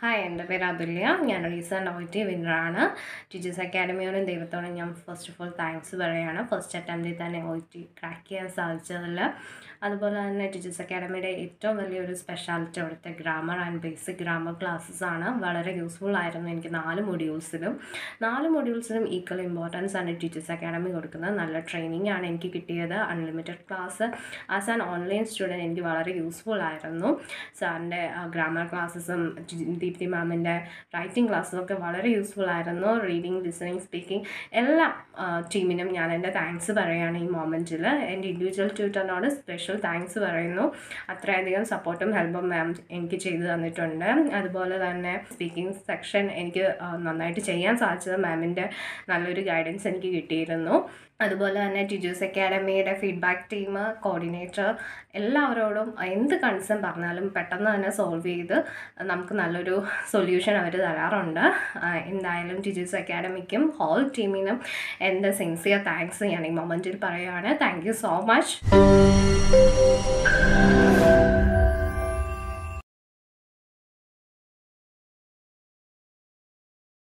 hi എൻ്റെ പേര് അതുല്യ ഞാൻ റീസെൻ്റ് ഒ ടി വിന്നറാണ് ടീച്ചേഴ്സ് അക്കാഡമിയോടും ദൈവത്തോടും ഞാൻ ഫസ്റ്റ് ഓഫ് ഓൾ താങ്ക്സ് പറയുകയാണ് ഫസ്റ്റ് അറ്റംപ്റ്റിൽ തന്നെ ഒ ടി ക്രാക്ക് ചെയ്യാൻ സാധിച്ചതിൽ അതുപോലെ തന്നെ ടീച്ചേഴ്സ് അക്കാഡമിയുടെ ഏറ്റവും വലിയൊരു സ്പെഷ്യാലിറ്റി അവിടുത്തെ grammar and basic grammar classes ആണ് വളരെ യൂസ്ഫുൾ ആയിരുന്നു എനിക്ക് നാല് മൊഡ്യൂൾസിലും നാല് മൊഡ്യൂൾസിലും ഈക്വൽ ഇമ്പോർട്ടൻസ് ആണ് ടീച്ചേഴ്സ് അക്കാഡമി കൊടുക്കുന്നത് നല്ല ട്രെയിനിങ് ആണ് എനിക്ക് കിട്ടിയത് unlimited class as an online student എനിക്ക് വളരെ യൂസ്ഫുൾ ആയിരുന്നു സാറിൻ്റെ ഗ്രാമർ ക്ലാസ്സസും ദീപ്തി മാമിൻ്റെ റൈറ്റിംഗ് ക്ലാസ്സും ഒക്കെ വളരെ യൂസ്ഫുൾ ആയിരുന്നു റീഡിങ് ലിസണിങ് സ്പീക്കിംഗ് എല്ലാ ടീമിനും ഞാൻ എൻ്റെ താങ്ക്സ് പറയുകയാണ് ഈ മൊമെൻറ്റിൽ എൻ്റെ ഇൻഡിവിജ്വൽ ട്യൂട്ടറിനോട് സ്പെഷ്യൽ താങ്ക്സ് പറയുന്നു അത്രയധികം സപ്പോർട്ടും ഹെൽപ്പും മാം എനിക്ക് ചെയ്തു തന്നിട്ടുണ്ട് അതുപോലെ തന്നെ സ്പീക്കിംഗ് സെക്ഷൻ എനിക്ക് ആ, നന്നായിട്ട് ചെയ്യാൻ സാധിച്ചത് മാമിൻ്റെ നല്ലൊരു ഗൈഡൻസ് എനിക്ക് കിട്ടിയിരുന്നു അതുപോലെ തന്നെ ടീച്ചേഴ്സ് അക്കാഡമിയുടെ ഫീഡ്ബാക്ക് ടീം കോർഡിനേറ്റർ എല്ലാവരോടും എന്ത് കൺസേൺ പറഞ്ഞാലും പെട്ടെന്ന് തന്നെ സോൾവ് ചെയ്ത് നമുക്ക് നല്ലൊരു സൊല്യൂഷൻ അവർ തരാറുണ്ട് ആ, എന്തായാലും ടീച്ചേഴ്സ് അക്കാഡമിക്കും ഹോൾ ടീമിനും എൻ്റെ സിൻസിയർ താങ്ക്സ് ഞാൻ ഈ മൊമെൻറ്റിൽ പറയുകയാണ് താങ്ക് യു സോ മച്ച്